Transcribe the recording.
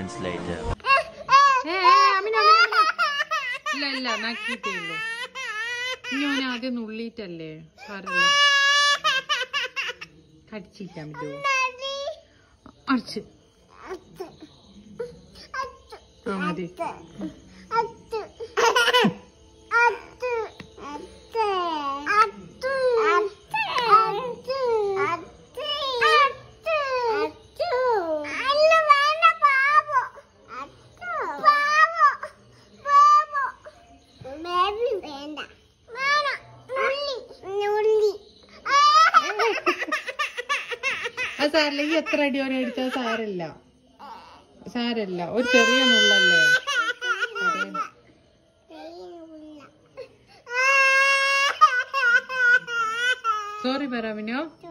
moments later. ഏ, ഏ, അമിന, അമിന, അമിന. ഇല്ല ഇല്ല നക്കിട്ടേ ഉള്ളൂ ഇനി ഓൻ ആദ്യം നുള്ളിയിട്ടല്ലേ സാരല്ല കടിച്ചിരിക്കാൻ പറ്റുമോ അടിച്ച് ആ മതി വേണ്ട നുള്ളി അത് സാരല്ല ഈ എത്ര അടി ഓനെ അടിച്ചത് സാരല്ല സാരല്ല ഒരു ചെറിയ നുള്ളല്ലേ കരയുന്നു. സോറി പറ അമിനോ